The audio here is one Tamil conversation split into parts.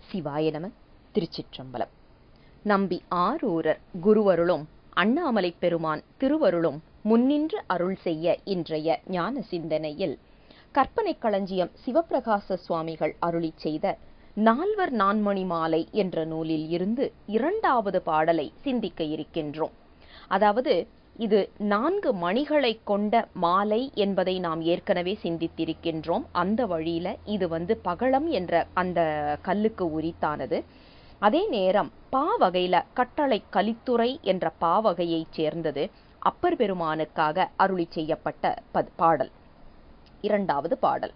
சிவாய நம திருச்சிற்றம்பலம் நம்பி ஆரூரர் குருவருளும் அண்ணாமலை பெருமான் திருவருளும் முன்னின்று அருள் செய்ய இன்றைய ஞான சிந்தனையில் கற்பனை களஞ்சியம் சிவப்பிரகாச சுவாமிகள் அருளி செய்த நால்வர் நான்மணி மாலை என்ற நூலில் இருந்து இரண்டாவது பாடலை சிந்திக்க இருக்கின்றோம் அதாவது இது நான்கு மணிகளை கொண்ட மாலை என்பதை நாம் ஏற்கனவே சிந்தித்திருக்கின்றோம் அந்த வழியில இது வந்து பகளம் என்ற அந்த கல்லுக்கு உரித்தானது அதே நேரம் பா வகையில கட்டளை கலித்துறை என்ற பாவகையைச் சேர்ந்தது அப்பர் பெருமானுக்காக அருளி செய்யப்பட்ட பத் பாடல் இரண்டாவது பாடல்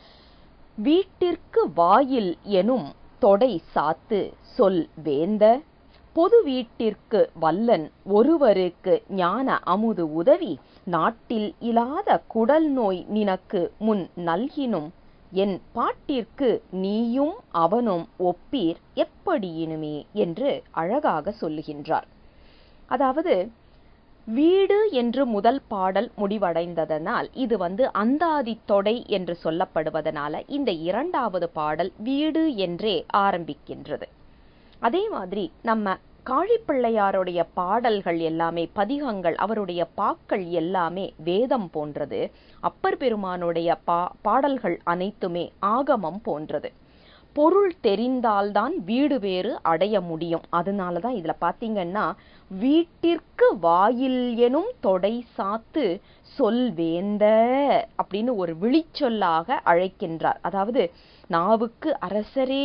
வீட்டிற்கு வாயில் எனும் தொடை சாத்து சொல் வேந்த பொது வீட்டிற்கு வல்லன் ஒருவருக்கு ஞான அமுது உதவி நாட்டில் இல்லாத குடல் நோய் நினக்கு முன் நல்கினும் என் பாட்டிற்கு நீயும் அவனும் ஒப்பீர் எப்படியினுமே என்று அழகாக சொல்லுகின்றார் அதாவது வீடு என்று முதல் பாடல் முடிவடைந்ததனால் இது வந்து அந்தாதி தொடை என்று சொல்லப்படுவதனால இந்த இரண்டாவது பாடல் வீடு என்றே ஆரம்பிக்கின்றது அதே மாதிரி நம்ம காழிப்பிள்ளையாருடைய பாடல்கள் எல்லாமே பதிகங்கள் அவருடைய பாக்கள் எல்லாமே வேதம் போன்றது அப்பர் பெருமானுடைய பா பாடல்கள் அனைத்துமே ஆகமம் போன்றது பொருள் தெரிந்தால்தான் வீடு வேறு அடைய முடியும் அதனால தான் இதில் பார்த்தீங்கன்னா வீட்டிற்கு வாயில் எனும் தொடை சாத்து சொல் வேந்த அப்படின்னு ஒரு விழிச்சொல்லாக அழைக்கின்றார் அதாவது நாவுக்கு அரசரே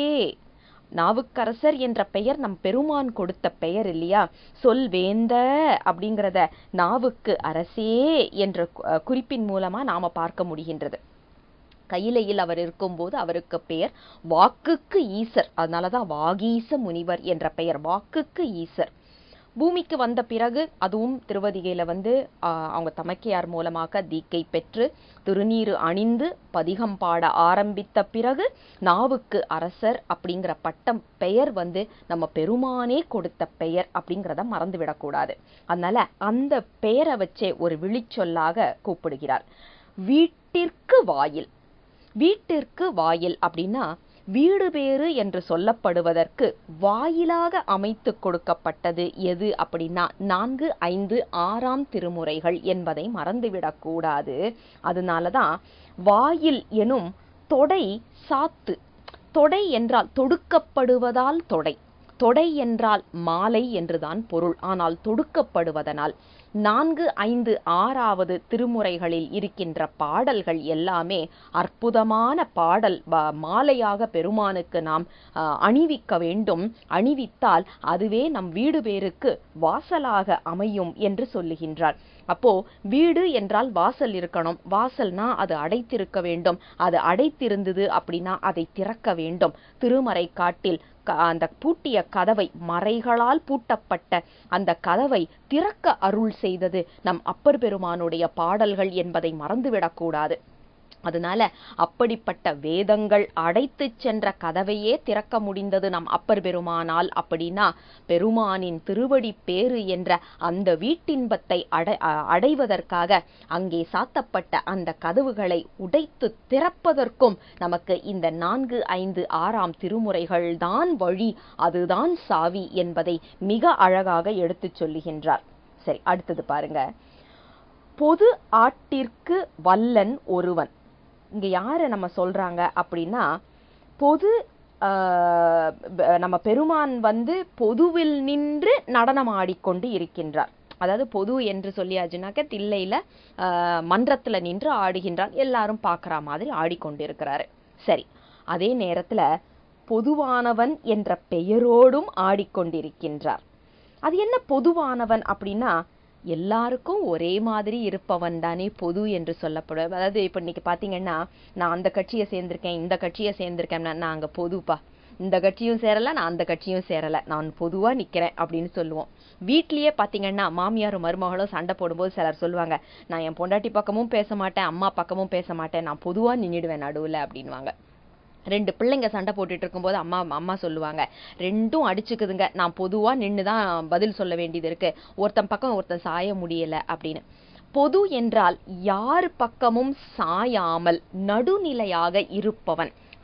நாவுக்கரசர் என்ற பெயர் நம் பெருமான் கொடுத்த பெயர் இல்லையா சொல் வேந்த அப்படிங்கிறத நாவுக்கு அரசே என்ற குறிப்பின் மூலமா நாம பார்க்க முடிகின்றது கையிலையில் அவர் இருக்கும்போது அவருக்கு பெயர் வாக்குக்கு ஈசர் அதனாலதான் வாகீச முனிவர் என்ற பெயர் வாக்குக்கு ஈசர் பூமிக்கு வந்த பிறகு அதுவும் திருவதிகையில வந்து அவங்க தமக்கையார் மூலமாக தீக்கை பெற்று திருநீரு அணிந்து பதிகம் பாட ஆரம்பித்த பிறகு நாவுக்கு அரசர் அப்படிங்கிற பட்டம் பெயர் வந்து நம்ம பெருமானே கொடுத்த பெயர் அப்படிங்கிறத மறந்துவிடக்கூடாது அதனால அந்த பெயரை வச்சே ஒரு விழிச்சொல்லாக கூப்பிடுகிறார் வீட்டிற்கு வாயில் வீட்டிற்கு வாயில் அப்படின்னா வீடு பேறு என்று சொல்லப்படுவதற்கு வாயிலாக அமைத்து கொடுக்கப்பட்டது எது அப்படின்னா நான்கு ஐந்து ஆறாம் திருமுறைகள் என்பதை மறந்துவிடக்கூடாது அதனாலதான் வாயில் எனும் தொடை சாத்து தொடை என்றால் தொடுக்கப்படுவதால் தொடை தொடை என்றால் மாலை என்றுதான் பொருள் ஆனால் தொடுக்கப்படுவதனால் நான்கு ஐந்து ஆறாவது திருமுறைகளில் இருக்கின்ற பாடல்கள் எல்லாமே அற்புதமான பாடல் மாலையாக பெருமானுக்கு நாம் அணிவிக்க வேண்டும் அணிவித்தால் அதுவே நம் வீடு பேருக்கு வாசலாக அமையும் என்று சொல்லுகின்றார் அப்போ வீடு என்றால் வாசல் இருக்கணும் வாசல்னா அது அடைத்திருக்க வேண்டும் அது அடைத்திருந்தது அப்படின்னா அதை திறக்க வேண்டும் திருமறை காட்டில் அந்த பூட்டிய கதவை மறைகளால் பூட்டப்பட்ட அந்த கதவை திறக்க அருள் செய்தது நம் அப்பர் பெருமானுடைய பாடல்கள் என்பதை மறந்துவிடக்கூடாது அதனால அப்படிப்பட்ட வேதங்கள் அடைத்து சென்ற கதவையே திறக்க முடிந்தது நம் அப்பர் பெருமானால் அப்படின்னா பெருமானின் திருவடி பேறு என்ற அந்த வீட்டின்பத்தை அடை அடைவதற்காக அங்கே சாத்தப்பட்ட அந்த கதவுகளை உடைத்து திறப்பதற்கும் நமக்கு இந்த நான்கு ஐந்து ஆறாம் திருமுறைகள் தான் வழி அதுதான் சாவி என்பதை மிக அழகாக எடுத்துச் சொல்லுகின்றார் சரி அடுத்தது பாருங்க பொது ஆட்டிற்கு வல்லன் ஒருவன் இங்க யாரை நம்ம சொல்றாங்க அப்படின்னா பொது நம்ம பெருமான் வந்து பொதுவில் நின்று நடனம் ஆடிக்கொண்டு இருக்கின்றார் அதாவது பொது என்று சொல்லியாச்சுனாக்க தில்லையில மன்றத்துல நின்று ஆடுகின்றார் எல்லாரும் பார்க்குற மாதிரி ஆடிக்கொண்டிருக்கிறாரு சரி அதே நேரத்துல பொதுவானவன் என்ற பெயரோடும் ஆடிக்கொண்டிருக்கின்றார் அது என்ன பொதுவானவன் அப்படின்னா எல்லாருக்கும் ஒரே மாதிரி இருப்பவன் தானே பொது என்று சொல்லப்படும் அதாவது இப்போ இன்னைக்கு பார்த்தீங்கன்னா நான் அந்த கட்சியை சேர்ந்திருக்கேன் இந்த கட்சியை சேர்ந்திருக்கேன் நான் அங்கே பொதுப்பா இந்த கட்சியும் சேரல நான் அந்த கட்சியும் சேரல நான் பொதுவா நிக்கிறேன் அப்படின்னு சொல்லுவோம் வீட்லயே பாத்தீங்கன்னா மாமியாரும் மருமகளும் சண்டை போடும்போது சிலர் சொல்லுவாங்க நான் என் பொண்டாட்டி பக்கமும் பேச மாட்டேன் அம்மா பக்கமும் பேச மாட்டேன் நான் பொதுவா நின்றுடுவேன் நடுவுல அப்படின்வாங்க ரெண்டு பிள்ளைங்க சண்டை போட்டுட்டு இருக்கும்போது அம்மா அம்மா சொல்லுவாங்க ரெண்டும் அடிச்சுக்குதுங்க நான் பொதுவா நின்று தான் பதில் சொல்ல வேண்டியது இருக்கு ஒருத்தன் பக்கம் ஒருத்தன் சாய முடியல அப்படின்னு பொது என்றால் யார் பக்கமும் சாயாமல் நடுநிலையாக இருப்பவன்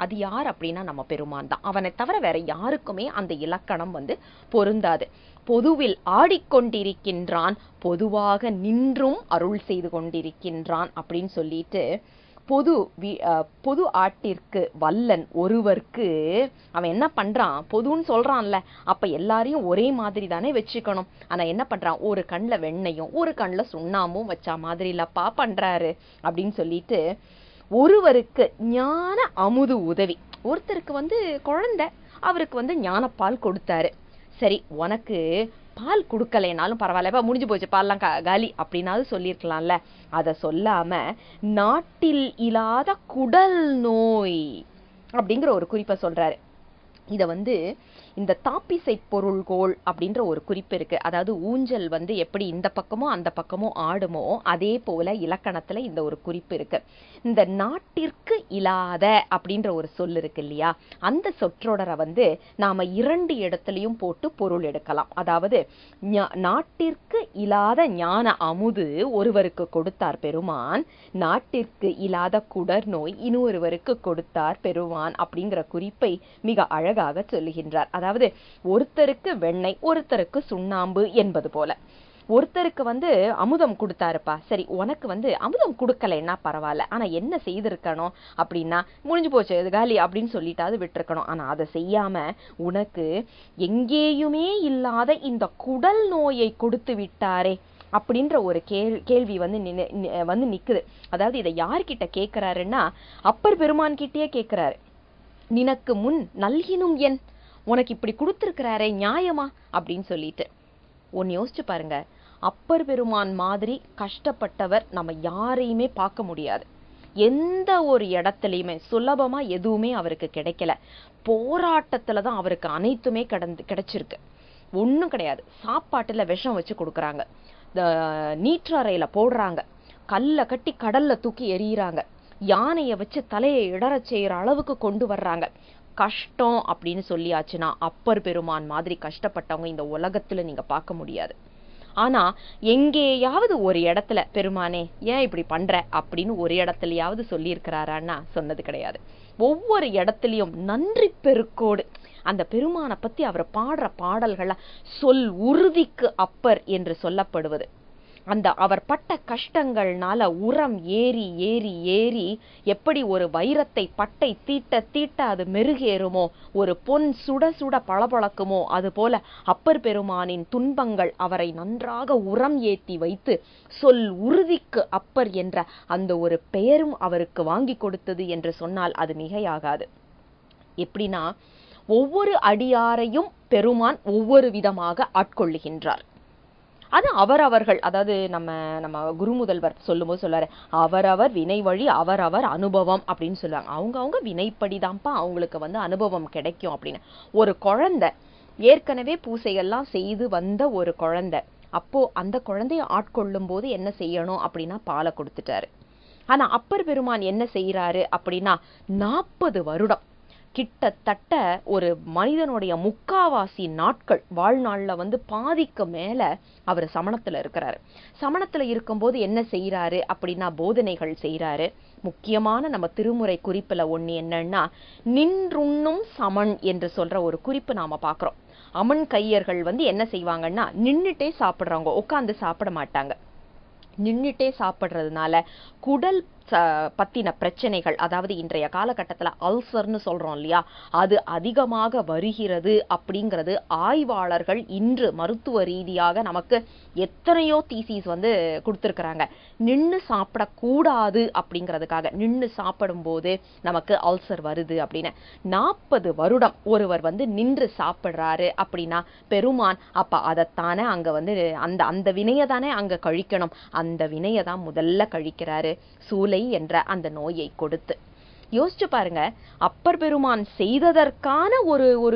அது யார் அப்படின்னா நம்ம பெருமான் தான் அவனை தவிர வேற யாருக்குமே அந்த இலக்கணம் வந்து பொருந்தாது பொதுவில் ஆடிக்கொண்டிருக்கின்றான் பொதுவாக நின்றும் அருள் செய்து கொண்டிருக்கின்றான் அப்படின்னு சொல்லிட்டு பொது வி- அஹ் பொது ஆட்டிற்கு வல்லன் ஒருவருக்கு அவன் என்ன பண்றான் பொதுன்னு சொல்றான்ல அப்ப எல்லாரையும் ஒரே மாதிரி தானே வச்சுக்கணும் ஆனா என்ன பண்றான் ஒரு கண்ணுல வெண்ணையும் ஒரு கண்ணுல சுண்ணாம்பும் வச்சா மாதிரி இல்லப்பா பண்றாரு அப்படின்னு சொல்லிட்டு ஒருவருக்கு ஞான அமுது உதவி ஒருத்தருக்கு வந்து குழந்தை அவருக்கு வந்து ஞானப்பால் கொடுத்தாரு சரி உனக்கு பால் கொடுக்கலைனாலும் பரவாயில்ல இப்ப முடிஞ்சு போச்சு பால்லாம் கா- காலி அப்படின்னாவது சொல்லியிருக்கலாம்ல அதை சொல்லாம நாட்டில் இல்லாத குடல் நோய் அப்படிங்கிற ஒரு குறிப்பை சொல்றாரு இத வந்து இந்த தாப்பிசை பொருள்கோள் அப்படின்ற ஒரு குறிப்பு இருக்கு அதாவது ஊஞ்சல் வந்து எப்படி இந்த பக்கமும் அந்த பக்கமும் ஆடுமோ அதே போல இலக்கணத்துல இந்த ஒரு குறிப்பு இருக்கு இந்த நாட்டிற்கு இல்லாத அப்படின்ற ஒரு சொல் இருக்கு இல்லையா அந்த சொற்றொடரை வந்து நாம இரண்டு இடத்துலயும் போட்டு பொருள் எடுக்கலாம் அதாவது ஞா- நாட்டிற்கு இல்லாத ஞான அமுது ஒருவருக்கு கொடுத்தார் பெருமான் நாட்டிற்கு இல்லாத குடர் நோய் இன்னொருவருக்கு கொடுத்தார் பெருமான் அப்படிங்கிற குறிப்பை மிக அழகாக சொல்லுகின்றார் அதாவது ஒருத்தருக்கு வெண்ணெய் ஒருத்தருக்கு சுண்ணாம்பு என்பது போல ஒருத்தருக்கு வந்து அமுதம் கொடுத்தாருப்பா சரி உனக்கு வந்து அமுதம் கொடுக்கலைன்னா பரவாயில்ல ஆனா என்ன செய்திருக்கணும் அப்படின்னா முடிஞ்சு போச்சு இது காலி அப்படின்னு சொல்லிட்டாவது விட்டுருக்கணும் ஆனா அதை செய்யாம உனக்கு எங்கேயுமே இல்லாத இந்த குடல் நோயை கொடுத்து விட்டாரே அப்படின்ற ஒரு கேள் கேள்வி வந்து நின்னு- நி- வந்து நிக்குது அதாவது இதை யார்கிட்ட கேக்குறாருன்னா அப்பர் பெருமான் கிட்டயே கேக்குறாரு நினக்கு முன் நல்கினும் என் உனக்கு இப்படி கொடுத்திருக்கிறாரே நியாயமா அப்படின்னு சொல்லிட்டு ஒன்னு யோசிச்சு பாருங்க அப்பர் பெருமான் மாதிரி கஷ்டப்பட்டவர் நம்ம யாரையுமே பார்க்க முடியாது எந்த ஒரு இடத்துலயுமே சுலபமா எதுவுமே அவருக்கு கிடைக்கல போராட்டத்துல தான் அவருக்கு அனைத்துமே கடந்து கிடைச்சிருக்கு ஒண்ணும் கிடையாது சாப்பாட்டுல விஷம் வச்சு கொடுக்குறாங்க இந்த நீற்றறையில போடுறாங்க கல்ல கட்டி கடல்ல தூக்கி எறியறாங்க யானைய வச்சு தலையை இடறச் செய்யற அளவுக்கு கொண்டு வர்றாங்க கஷ்டம் அப்படின்னு சொல்லியாச்சுன்னா அப்பர் பெருமான் மாதிரி கஷ்டப்பட்டவங்க இந்த உலகத்துல நீங்க பார்க்க முடியாது ஆனா எங்கேயாவது ஒரு இடத்துல பெருமானே ஏன் இப்படி பண்ற அப்படின்னு ஒரு இடத்துலயாவது சொல்லியிருக்கிறாரான்னா சொன்னது கிடையாது ஒவ்வொரு இடத்துலயும் நன்றி பெருக்கோடு அந்த பெருமானை பத்தி அவர் பாடுற பாடல்கள சொல் உறுதிக்கு அப்பர் என்று சொல்லப்படுவது அந்த அவர் பட்ட கஷ்டங்கள்னால உரம் ஏறி ஏறி ஏறி எப்படி ஒரு வைரத்தை பட்டை தீட்ட தீட்ட அது மெருகேறுமோ ஒரு பொன் சுட சுட பளபளக்குமோ அது போல அப்பர் பெருமானின் துன்பங்கள் அவரை நன்றாக உரம் ஏத்தி வைத்து சொல் உறுதிக்கு அப்பர் என்ற அந்த ஒரு பெயரும் அவருக்கு வாங்கி கொடுத்தது என்று சொன்னால் அது மிகையாகாது எப்படின்னா ஒவ்வொரு அடியாரையும் பெருமான் ஒவ்வொரு விதமாக ஆட்கொள்ளுகின்றார் அது அவரவர்கள் அதாவது நம்ம நம்ம குருமுதல்வர் சொல்லும்போது சொல்றாரு அவரவர் வினை வழி அவரவர் அனுபவம் அப்படின்னு சொல்லுவாங்க அவங்க அவங்க வினைப்படிதான்ப்பா அவங்களுக்கு வந்து அனுபவம் கிடைக்கும் அப்படின்னு ஒரு குழந்தை ஏற்கனவே பூசைகள்லாம் செய்து வந்த ஒரு குழந்தை அப்போ அந்த குழந்தைய ஆட்கொள்ளும் போது என்ன செய்யணும் அப்படின்னா பாலை கொடுத்துட்டாரு ஆனா அப்பர் பெருமான் என்ன செய்யறாரு அப்படின்னா நாற்பது வருடம் கிட்டத்தட்ட ஒரு மனிதனுடைய முக்காவாசி நாட்கள் வாழ்நாள்ல வந்து பாதிக்கு மேல அவர் சமணத்துல இருக்கிறாரு சமணத்துல இருக்கும்போது என்ன செய்யறாரு அப்படின்னா போதனைகள் செய்யறாரு முக்கியமான நம்ம திருமுறை குறிப்புல ஒண்ணு என்னன்னா நின்றுண்ணும் சமன் என்று சொல்ற ஒரு குறிப்பு நாம பாக்குறோம் அமன் கையர்கள் வந்து என்ன செய்வாங்கன்னா நின்னுட்டே சாப்பிடுறவங்க உட்கார்ந்து சாப்பிட மாட்டாங்க நின்னுட்டே சாப்பிடுறதுனால குடல் ச- பத்தின பிரச்சனைகள் அதாவது இன்றைய காலகட்டத்துல அல்சர்னு சொல்றோம் இல்லையா அது அதிகமாக வருகிறது அப்படிங்கிறது ஆய்வாளர்கள் இன்று மருத்துவ ரீதியாக நமக்கு எத்தனையோ தீசிஸ் வந்து கொடுத்திருக்கிறாங்க நின்னு சாப்பிடக்கூடாது அப்படிங்கிறதுக்காக நின்னு சாப்பிடும்போது நமக்கு அல்சர் வருது அப்படின்னு நாற்பது வருடம் ஒருவர் வந்து நின்று சாப்பிடுறாரு அப்படின்னா பெருமான் அப்ப அதைத்தானே அங்க வந்து அந்த அந்த வினையை தானே அங்க கழிக்கணும் அந்த வினையை தான் முதல்ல கழிக்கிறாரு சூலை என்ற அந்த நோயை கொடுத்து யோசிச்சு பாருங்க அப்பர் பெருமான் செய்ததற்கான ஒரு ஒரு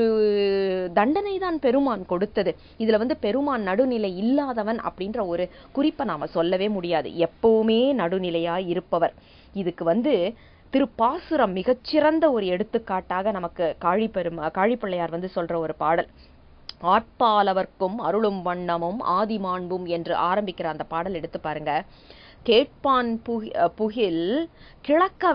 தண்டனை தான் பெருமான் கொடுத்தது இதுல வந்து பெருமான் நடுநிலை இல்லாதவன் அப்படின்ற ஒரு குறிப்பை நாம சொல்லவே முடியாது எப்பவுமே நடுநிலையா இருப்பவர் இதுக்கு வந்து திருப்பாசுரம் மிகச்சிறந்த ஒரு எடுத்துக்காட்டாக நமக்கு காழி பெருமா காழிப்பிள்ளையார் வந்து சொல்ற ஒரு பாடல் ஆட்பாலவர்க்கும் அருளும் வண்ணமும் ஆதிமாண்பும் என்று ஆரம்பிக்கிற அந்த பாடல் எடுத்து பாருங்க கேட்பான் புகி- அஹ் புகில் கிழக்க வேண்டாம்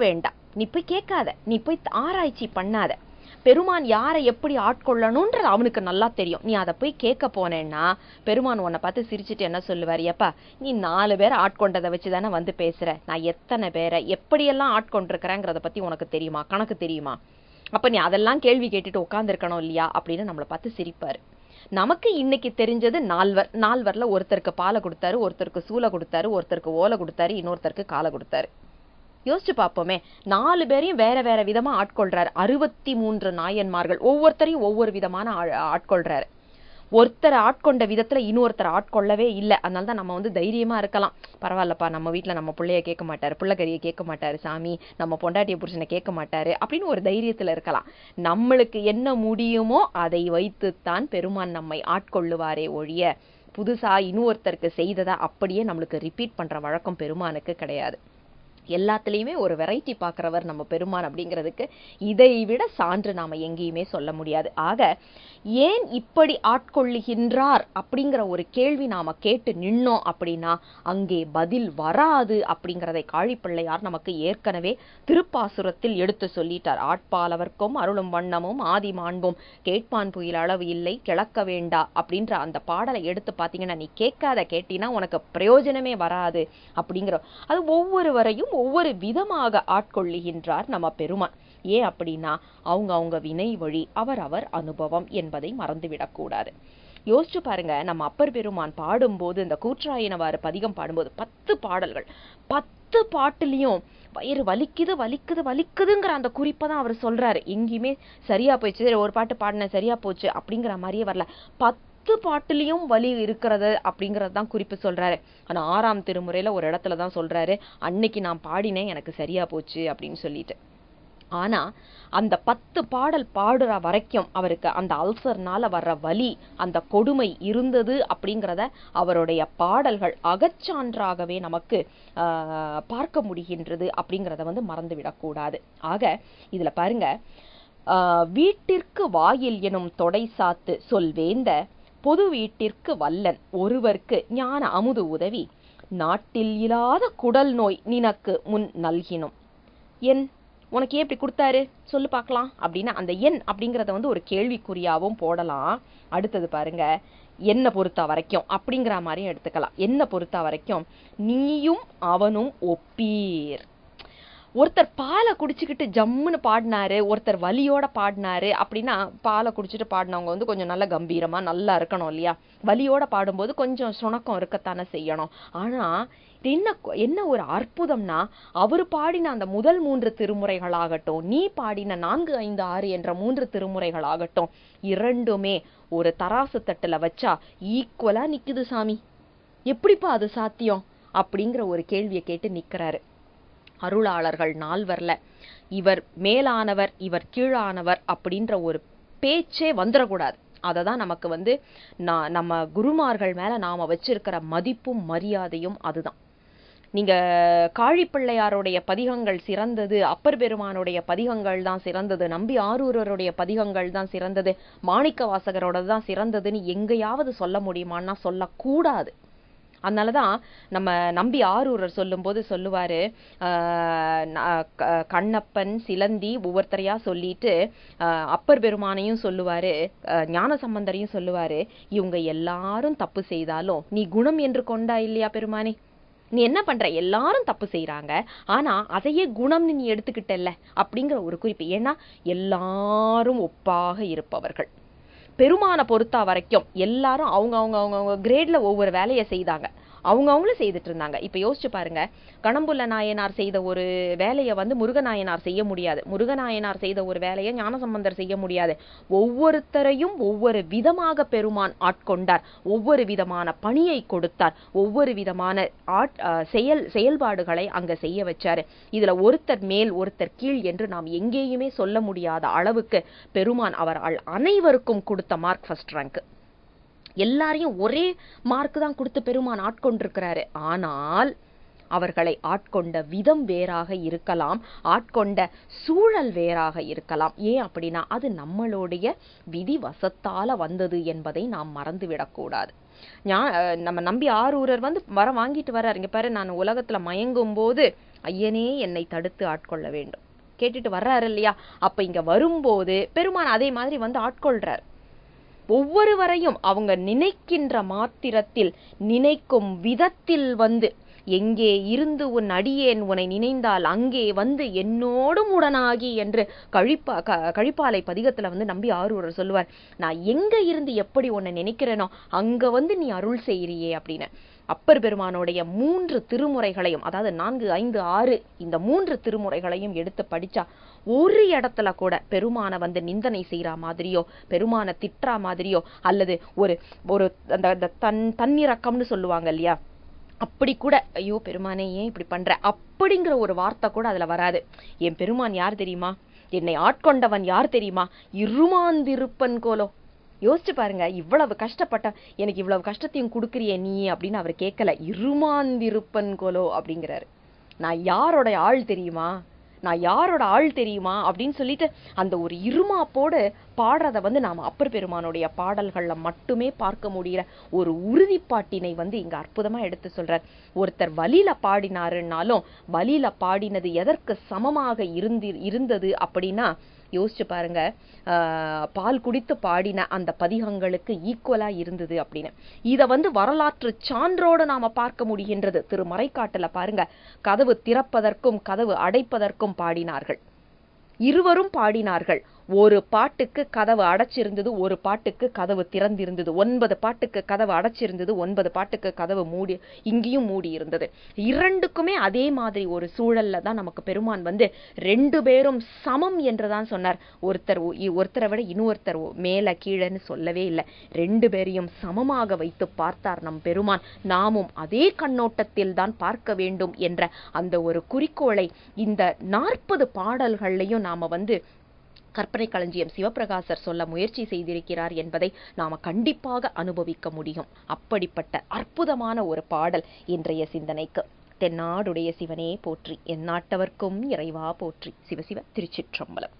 நீ போய் கேட்காத நீ போய் ஆராய்ச்சி பண்ணாத பெருமான் யாரை எப்படி ஆட்கொள்ளணும்ன்றது அவனுக்கு நல்லா தெரியும் நீ அதை போய் கேட்க போனேன்னா பெருமான் உன்னை பார்த்து சிரிச்சிட்டு என்ன சொல்லுவார் எப்பா நீ நாலு பேரை ஆட்கொண்டதை வச்சு தானே வந்து பேசுற நான் எத்தனை பேரை எப்படியெல்லாம் ஆட்கொண்டிருக்கிறேங்கிறத பத்தி உனக்கு தெரியுமா கணக்கு தெரியுமா அப்ப நீ அதெல்லாம் கேள்வி கேட்டுட்டு உட்காந்துருக்கணும் இல்லையா அப்படின்னு நம்மளை பார்த்து சிரிப்பாரு நமக்கு இன்னைக்கு தெரிஞ்சது நால்வர் நால்வர்ல ஒருத்தருக்கு பாலை கொடுத்தாரு ஒருத்தருக்கு சூளை கொடுத்தாரு ஒருத்தருக்கு ஓலை கொடுத்தாரு இன்னொருத்தருக்கு காலை கொடுத்தாரு யோசிச்சு பார்ப்போமே நாலு பேரையும் வேற வேற விதமா ஆட்கொள்றாரு அறுபத்தி மூன்று நாயன்மார்கள் ஒவ்வொருத்தரையும் ஒவ்வொரு விதமான ஆ- ஆட்கொள்றாரு ஒருத்தரை ஆட்கொண்ட விதத்துல இன்னொருத்தரை ஆட்கொள்ளவே இல்லை அதனால தான் நம்ம வந்து தைரியமா இருக்கலாம் பரவாயில்லப்பா நம்ம வீட்ல நம்ம பிள்ளைய கேட்க மாட்டாரு பிள்ளைக்கறியை கேட்க மாட்டாரு சாமி நம்ம பொண்டாட்டிய புருஷனை கேட்க மாட்டாரு அப்படின்னு ஒரு தைரியத்துல இருக்கலாம் நம்மளுக்கு என்ன முடியுமோ அதை வைத்துத்தான் பெருமான் நம்மை ஆட்கொள்ளுவாரே ஒழிய புதுசா இன்னொருத்தருக்கு செய்ததை அப்படியே நம்மளுக்கு ரிப்பீட் பண்ற வழக்கம் பெருமானுக்கு கிடையாது எல்லாத்துலேயுமே ஒரு வெரைட்டி பார்க்குறவர் நம்ம பெருமான் அப்படிங்கிறதுக்கு இதை விட சான்று நாம எங்கேயுமே சொல்ல முடியாது ஆக ஏன் இப்படி ஆட்கொள்ளுகின்றார் அப்படிங்கிற ஒரு கேள்வி நாம கேட்டு நின்னோம் அப்படின்னா அங்கே பதில் வராது அப்படிங்கிறதை காழிப்பிள்ளையார் நமக்கு ஏற்கனவே திருப்பாசுரத்தில் எடுத்து சொல்லிட்டார் ஆட்பாலவர்க்கும் அருளும் வண்ணமும் ஆதி மாண்பும் கேட்பான் புயல் அளவு இல்லை கிளக்க வேண்டா அப்படின்ற அந்த பாடலை எடுத்து பார்த்தீங்கன்னா நீ கேட்காத கேட்டினா உனக்கு பிரயோஜனமே வராது அப்படிங்கிற அது ஒவ்வொருவரையும் ஒவ்வொரு விதமாக ஆட்கொள்ளுகின்றார் நம்ம பெருமான் ஏன் அப்படின்னா அவங்க அவங்க வினை வழி அவர் அவர் அனுபவம் என்பதை மறந்துவிடக்கூடாது யோசிச்சு பாருங்க நம்ம அப்பர் பெருமான் பாடும்போது இந்த கூற்றாயினவாறு பதிகம் பாடும்போது பத்து பாடல்கள் பத்து பாட்டுலயும் வயிறு வலிக்குது வலிக்குது வலிக்குதுங்கிற அந்த குறிப்பை தான் அவர் சொல்றாரு எங்கேயுமே சரியா போயிடுச்சு சரி, ஒரு பாட்டு பாடினேன் சரியா போச்சு அப்படிங்கிற மாதிரியே வரல பத்து பாட்டுலயும் வலி இருக்கிறது அப்படிங்கறது தான் குறிப்பு சொல்றாரு ஆனா ஆறாம் திருமுறையில ஒரு இடத்துல தான் சொல்றாரு அன்னைக்கு நான் பாடினேன் எனக்கு சரியா போச்சு அப்படின்னு சொல்லிட்டு ஆனா அந்த பத்து பாடல் பாடுற வரைக்கும் அவருக்கு அந்த அல்சர்னால வர்ற வலி அந்த கொடுமை இருந்தது அப்படிங்கிறத அவருடைய பாடல்கள் அகச்சான்றாகவே நமக்கு ஆஹ், பார்க்க முடிகின்றது அப்படிங்கிறத வந்து மறந்து விடக்கூடாது ஆக இதுல பாருங்க ஆஹ், வீட்டிற்கு வாயில் எனும் தொடை சாத்து சொல்வேந்த பொது வீட்டிற்கு வல்லன் ஒருவர்க்கு ஞான அமுது உதவி நாட்டில் இல்லாத குடல் நோய் நினக்கு முன் நல்கினும் என் உனக்கு ஏன் இப்படி கொடுத்தாரு சொல்லு பார்க்கலாம் அப்படின்னா அந்த எண் அப்படிங்கிறத வந்து ஒரு கேள்விக்குறியாவும் போடலாம் அடுத்தது பாருங்க என்ன பொறுத்த வரைக்கும் அப்படிங்கிற மாதிரியும் எடுத்துக்கலாம் என்ன பொறுத்த வரைக்கும் நீயும் அவனும் ஒப்பீர் ஒருத்தர் பாலை குடிச்சுக்கிட்டு ஜம்முன்னு பாடினாரு ஒருத்தர் வலியோட பாடினாரு அப்படின்னா பாலை குடிச்சிட்டு பாடினவங்க வந்து கொஞ்சம் நல்ல கம்பீரமா நல்லா இருக்கணும் இல்லையா வலியோட பாடும்போது கொஞ்சம் சுணக்கம் இருக்கத்தானே செய்யணும் ஆனா இது என்ன கொ- என்ன ஒரு அற்புதம்னா அவர் பாடின அந்த முதல் மூன்று திருமுறைகளாகட்டும் நீ பாடின நான்கு ஐந்து ஆறு என்ற மூன்று திருமுறைகளாகட்டும் இரண்டுமே ஒரு தராசு தட்டுல வச்சா ஈக்குவலா நிக்குது சாமி எப்படிப்பா அது சாத்தியம் அப்படிங்கிற ஒரு கேள்வியை கேட்டு நிக்கிறாரு அருளாளர்கள் நால்வர்ல இவர் மேலானவர் இவர் கீழானவர் அப்படின்ற ஒரு பேச்சே வந்துடக்கூடாது அதை தான் நமக்கு வந்து நான் நம்ம குருமார்கள் மேல நாம வச்சிருக்கிற மதிப்பும் மரியாதையும் அதுதான் நீங்க காழிப்பிள்ளையாருடைய பதிகங்கள் சிறந்தது அப்பர் பெருமானுடைய பதிகங்கள் தான் சிறந்தது நம்பி ஆரூரருடைய பதிகங்கள் தான் சிறந்தது மாணிக்க வாசகரோட தான் சிறந்ததுன்னு எங்கேயாவது சொல்ல முடியுமான்னா சொல்லக்கூடாது அதனாலதான் நம்ம நம்பி ஆரூரர் சொல்லும்போது சொல்லுவாரு ஆஹ் ந- க- கண்ணப்பன் சிலந்தி ஒவ்வொருத்தரையா சொல்லிட்டு ஆஹ் அப்பர் பெருமானையும் சொல்லுவாரு ஆஹ் ஞான சம்பந்தரையும் சொல்லுவாரு இவங்க எல்லாரும் தப்பு செய்தாலும் நீ குணம் என்று கொண்டா இல்லையா பெருமானே நீ என்ன பண்ற எல்லாரும் தப்பு செய்றாங்க ஆனா அதையே குணம்னு நீ எடுத்துக்கிட்டல்ல அப்படிங்கிற ஒரு குறிப்பு ஏன்னா எல்லாரும் ஒப்பாக இருப்பவர்கள் பெருமானை பொறுத்தா வரைக்கும் எல்லாரும் அவங்க அவங்க அவங்க அவங்க கிரேட்ல ஒவ்வொரு வேலையை செய்தாங்க அவங்க அவங்களும் செய்துட்டு இருந்தாங்க இப்ப யோசிச்சு பாருங்க கணம்புள்ள நாயனார் செய்த ஒரு வேலையை வந்து முருகநாயனார் செய்ய முடியாது முருகநாயனார் செய்த ஒரு வேலையை ஞானசம்பந்தர் செய்ய முடியாது ஒவ்வொருத்தரையும் ஒவ்வொரு விதமாக பெருமான் ஆட்கொண்டார் ஒவ்வொரு விதமான பணியை கொடுத்தார் ஒவ்வொரு விதமான ஆட் அஹ் செயல் செயல்பாடுகளை அங்க செய்ய வச்சாரு இதுல ஒருத்தர் மேல் ஒருத்தர் கீழ் என்று நாம் எங்கேயுமே சொல்ல முடியாத அளவுக்கு பெருமான் அவர் அல்- அனைவருக்கும் கொடுத்த மார்க் ஃபர்ஸ்ட் ரேங்க் எல்லாரையும் ஒரே மார்க் தான் கொடுத்து பெருமான் ஆட்கொண்டிருக்கிறாரு ஆனால் அவர்களை ஆட்கொண்ட விதம் வேறாக இருக்கலாம் ஆட்கொண்ட சூழல் வேறாக இருக்கலாம் ஏன் அப்படின்னா அது நம்மளுடைய விதி வசத்தால வந்தது என்பதை நாம் மறந்துவிடக்கூடாது ஞா- அஹ் நம்ம நம்பி ஆரூரர் வந்து வர வாங்கிட்டு வர்றாரு இங்க பாரு நான் உலகத்துல மயங்கும் போது ஐயனே என்னை தடுத்து ஆட்கொள்ள வேண்டும் கேட்டுட்டு வர்றாரு இல்லையா அப்ப இங்க வரும்போது பெருமான் அதே மாதிரி வந்து ஆட்கொள்றார் ஒவ்வொருவரையும் அவங்க நினைக்கின்ற மாத்திரத்தில் நினைக்கும் விதத்தில் வந்து எங்கே இருந்து உன் அடியேன் உன்னை நினைந்தால் அங்கே வந்து என்னோடும் உடனாகி என்று கழிப்பா க கழிப்பாலை பதிகத்துல வந்து நம்பி ஆரூரர் சொல்லுவார் நான் எங்க இருந்து எப்படி உன்னை நினைக்கிறேனோ அங்க வந்து நீ அருள் செய்கிறியே அப்படின்னு அப்பர் பெருமானுடைய மூன்று திருமுறைகளையும் அதாவது நான்கு ஐந்து ஆறு இந்த மூன்று திருமுறைகளையும் எடுத்து படிச்சா ஒரு இடத்துல கூட பெருமானை வந்து நிந்தனை செய்யற மாதிரியோ பெருமானை திட்டுறா மாதிரியோ அல்லது ஒரு ஒரு அந்த அந்த தன் தன்னிறக்கம்னு சொல்லுவாங்க இல்லையா அப்படி கூட ஐயோ பெருமானே ஏன் இப்படி பண்ற அப்படிங்கிற ஒரு வார்த்தை கூட அதுல வராது என் பெருமான் யார் தெரியுமா என்னை ஆட்கொண்டவன் யார் தெரியுமா இருமாந்திருப்பன் கோலோ யோசிச்சு பாருங்க இவ்வளவு கஷ்டப்பட்ட எனக்கு இவ்வளவு கஷ்டத்தையும் கொடுக்குறியே நீ அப்படின்னு அவர் கேட்கல இருமாந்திருப்பன் கோலோ அப்படிங்கிறாரு நான் யாரோட ஆள் தெரியுமா நான் யாரோட ஆள் தெரியுமா அப்படின்னு சொல்லிட்டு அந்த ஒரு இருமாப்போடு பாடுறத வந்து நாம அப்பர் பெருமானுடைய பாடல்கள்ல மட்டுமே பார்க்க முடிகிற ஒரு உறுதிப்பாட்டினை வந்து இங்க அற்புதமா எடுத்து சொல்றார் ஒருத்தர் வலியில பாடினாருன்னாலும் வலியில பாடினது எதற்கு சமமாக இருந்து இருந்தது அப்படின்னா யோசிச்சு பாருங்க ஆஹ் பால் குடித்து பாடின அந்த பதிகங்களுக்கு ஈக்குவலா இருந்தது அப்படின்னு இத வந்து வரலாற்று சான்றோடு நாம பார்க்க முடிகின்றது திரு மறைக்காட்டுல பாருங்க கதவு திறப்பதற்கும் கதவு அடைப்பதற்கும் பாடினார்கள் இருவரும் பாடினார்கள் ஒரு பாட்டுக்கு கதவு அடைச்சிருந்தது ஒரு பாட்டுக்கு கதவு திறந்திருந்தது ஒன்பது பாட்டுக்கு கதவு அடைச்சிருந்தது ஒன்பது பாட்டுக்கு கதவு மூடி இங்கேயும் மூடி இருந்தது இரண்டுக்குமே அதே மாதிரி ஒரு சூழல்ல தான் நமக்கு பெருமான் வந்து ரெண்டு பேரும் சமம் என்றுதான் சொன்னார் ஒருத்தர் ஒ- இ- ஒருத்தரை விட இன்னொருத்தர் ஒ- மேல கீழன்னு சொல்லவே இல்லை ரெண்டு பேரையும் சமமாக வைத்து பார்த்தார் நம் பெருமான் நாமும் அதே கண்ணோட்டத்தில் தான் பார்க்க வேண்டும் என்ற அந்த ஒரு குறிக்கோளை இந்த நாற்பது பாடல்கள்லையும் நாம வந்து கற்பனை களஞ்சியம் சிவபிரகாசர் சொல்ல முயற்சி செய்திருக்கிறார் என்பதை நாம கண்டிப்பாக அனுபவிக்க முடியும் அப்படிப்பட்ட அற்புதமான ஒரு பாடல் இன்றைய சிந்தனைக்கு தென்னாடுடைய சிவனே போற்றி எந்நாட்டவர்க்கும் இறைவா போற்றி சிவசிவ திருச்சிற்றம்பலம்